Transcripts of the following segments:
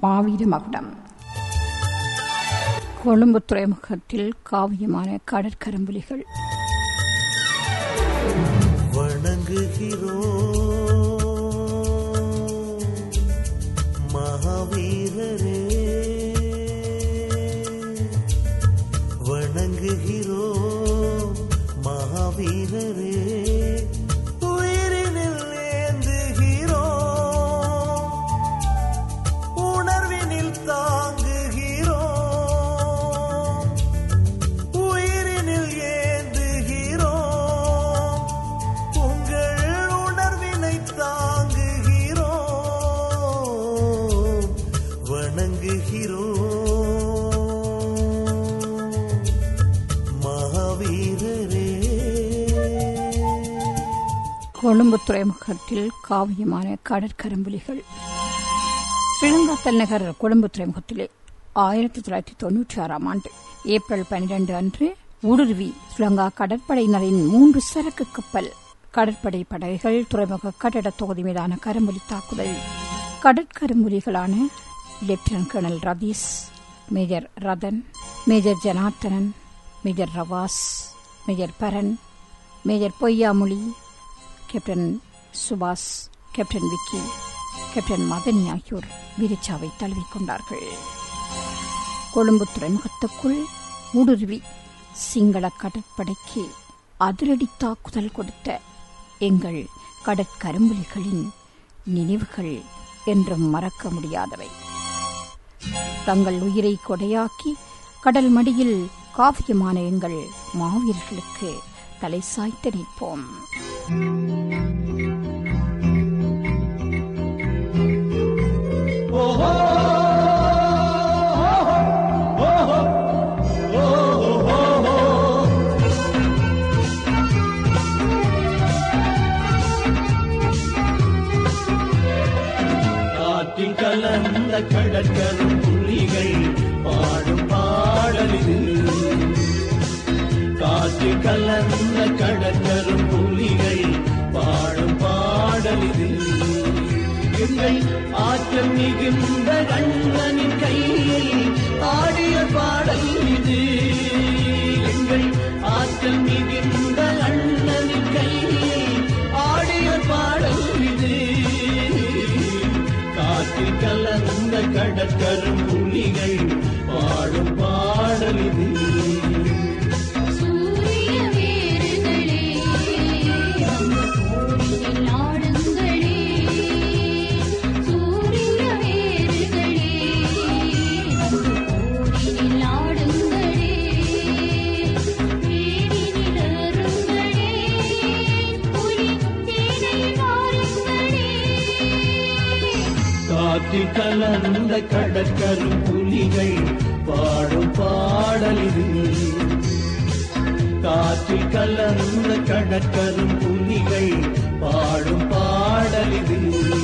மாவீர மகுடம் கொழும்பு துறைமுகத்தில் காவியமான கடற்கரும்புலிகள் வணங்குகிறோம் மகாவீரரே வணங்குகிறோம் மகாவீரரே உயிரினில் ஏந்துகிறோம் உணர்வினில் தாங்குகிறோம் உயிரினில் ஏந்துகிறோம் உங்கள் உணர்வினை தாங்குகிறோம் வணங்குகிறோம் மகாவீரரே கொழும்பு துறைமுகத்தில் காவியமான கடற்கரும்புலிகள் ஸ்ரீலங்கா தலைநகர் கொழும்பு துறைமுகத்திலே ஆயிரத்தி தொள்ளாயிரத்தி தொன்னூற்றி ஆறாம் ஆண்டு ஏப்ரல் பனிரெண்டு அன்று ஊடுருவி ஸ்ரீலங்கா கடற்படையினரின் மூன்று சரக்கு கப்பல் கடற்படை படகுகள் துறைமுக கட்டட தொகுதி மீதான கரும்புலி தாக்குதல் கடற்கரும்புலிகளான lieutenant colonel Ratheesh major Rathan major Janarthanan major Ravas major Paran major Poyyamozhi captain Subash captain Vicky captain Mathani ஆகியோர் வீரச்சாவை தழுவிக்கொண்டார்கள் கொழும்பு துறைமுகத்துக்குள் ஊடுருவி சிங்கள கடற்படைக்கு அதிரடி தாக்குதல் கொடுத்த எங்கள் கடற்கரும்புலிகளின் நினைவுகள் என்றும் மறக்க முடியாதவை தங்கள் உயிரை கொடையாக்கி கடல் மடியில் காவியமான எங்கள் மாவீரர்களுக்கு தலை சாய்த்து நிற்போம் காற்றில் கலந்த கடற்கரும் புலிகள் பாடும் பாடலிது காற்றில் கலந்த கடற்கரும் புலிகள் பாடும் பாடலிது எங்கள் ஆற்றல் மிகுந்த கண்ணனின் கையில் ஆடிய பாடல் இது எங்கள் ஆற்றல் மிகுந்த அண்ணனின் கையில் ஆடிய பாடல் இது காற்றில் கலந்த கடற்கரும் புலிகள் பாடும் பாடல் இது சூரிய வேர்களே போரில் ஆடுங்களே சூரிய வேர்களே போரில் ஆடுங்களே வேரினில் அருங்களே புலி தேனை வாருங்களே காற்றில் கலந்த கடற்கரும் புலிகள் பாடும் பாடல் இது காற்றில் கலந்த கடற்கரும் புலிகள் பாடும் பாடல் இது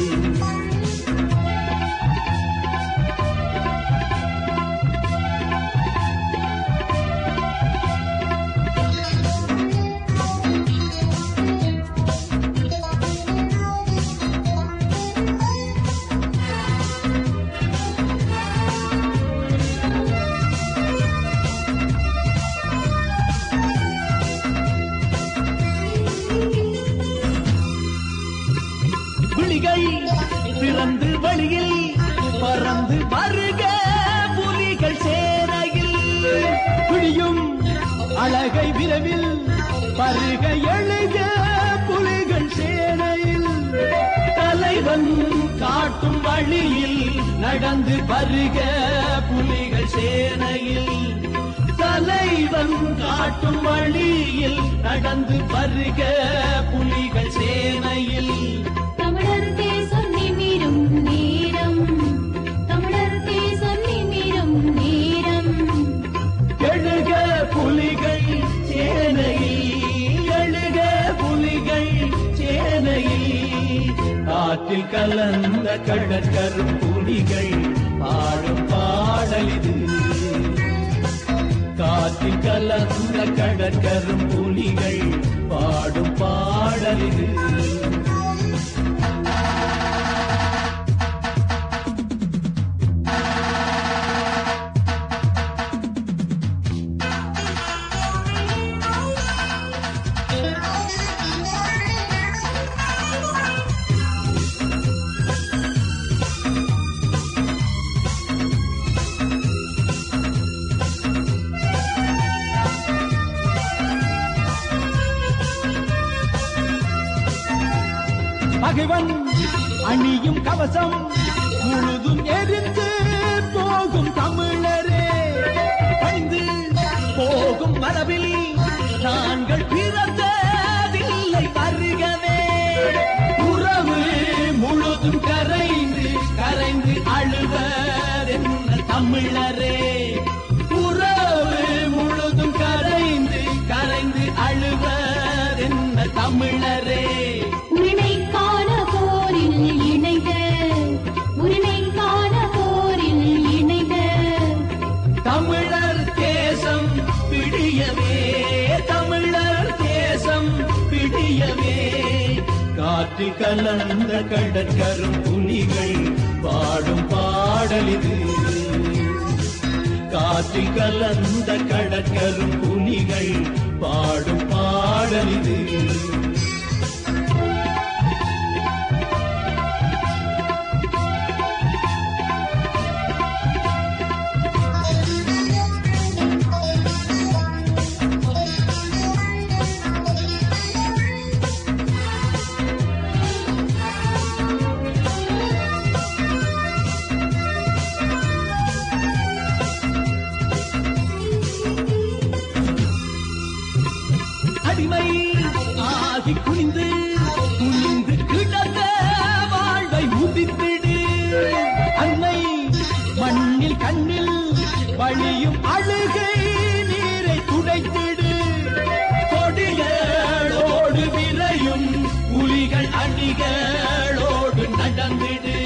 புலிகள் பிறந்து வழியில் பறந்து வருக புலிகள் சேரையில் புலியும் அழகை விரைவில் பருக எழுக புலிகள் சேனையில் தலைவன் காட்டும் வழியில் நடந்து வருக புலிகள் சேனையில் தலைவன் காட்டும் வழியில் நடந்து வருக புலிகள் சேனையில் தமிழர் தேசம் நிமிரும் நேரம் தமிழர் தேசம் நிமிரும் நேரம் எழுக புலிகள் சேனையில் எழுக புலிகள் சேனையில் காற்றில் கலந்த கடற்கரும் புலிகள் பாடும் பாடல் இது காற்றில் கலந்த கடற்கரும் புலிகள் பாடும் பாடல் இது பகைவன் அணியும் கவசம் முழுதும் எரிந்து போகும் தமிழரே பணிந்து போகும் மரபில் நாங்கள் பிறந்ததில்லை வருகவே உறவு முழுதும் கரைந்து கரைந்து அழுவதென்ன தமிழரே உறவு முழுதும் கரைந்து கரைந்து அழுவதென்ன தமிழரே உரிமைக்கான போரில் இணைக உரிமைக்கான போரில் இணைக தமிழர் தேசம் பிடியவே தமிழர் தேசம் பிடியவே காற்றில் கலந்த கடற்கரும் புலிகள் பாடும் பாடலிது காற்றில் கலந்த கடற்கரும் புலிகள் பாடும் பாடலிது அடிமை ஆகி குனிந்து குனிந்து கிடந்த வாழ்வை உதித்திடு அன்னை மண்ணில் கண்ணில் வழியும் அழுகை நீரை துடைத்திடு கொடிகளோடு விரையும் புலிகள் அணிகளோடு நடந்திடு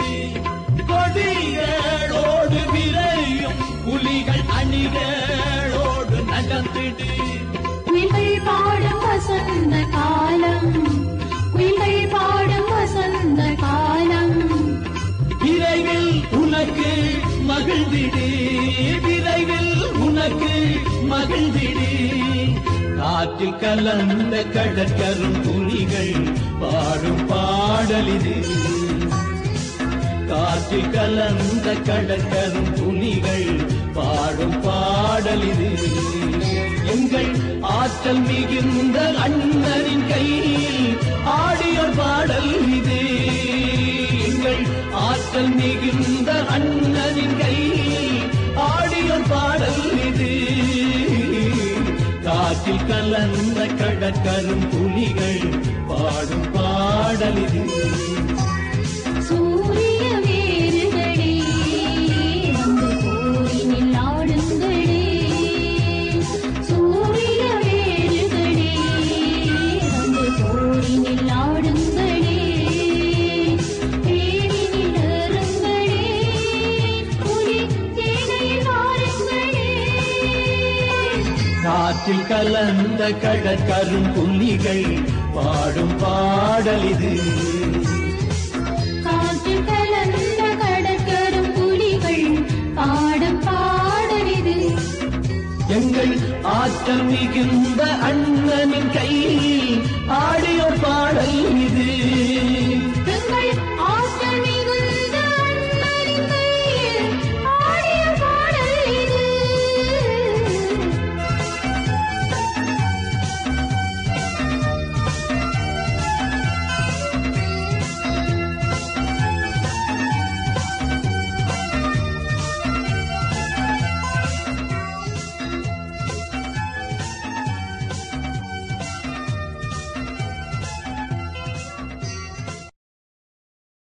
கொடிகளோடு விரையும் புலிகள் அணிகளோடு நடந்திடு குயில்கள் பாடும் வசந்த காலம் குயில்கள் பாடும் வசந்த காலம் விரைவில் உனக்கு மகிழ்ந்திடு விரைவில் உனக்கு மகிழ்ந்திடு காற்றில் கலந்த கடற்கரும் புலிகள் பாடும் பாடலிது காற்றில் கலந்த கடற்கரும் புலிகள் பாடும் பாடலிது எங்கள் ஆற்றல் மிகுந்த அண்ணனின் கையில் ஆடிய பாடல் இது எங்கள் ஆற்றல் மிகுந்த அண்ணனின் கையில் ஆடிய பாடல் இது காற்றில் கலந்த கடற்கரும் புலிகள் பாடும் பாடல் இது சூரிய வேர்களே வந்து போரினில் ஆடுங்களே சூரிய வேர்களே வந்து போரினில் ஆடுங்களே தேனினில் அருங்களே புலி தேனையில் வாருங்களே காற்றில் கலந்த கடற்கரும் புலிகள் பாடும் பாடல் இது காற்றில் கலந்த கடற்கரும் புலிகள் பாடும் பாடலிது எங்கள் ஆற்றல் மிகுந்த அண்ணனின் கையில் ஆடிய பாடல் இது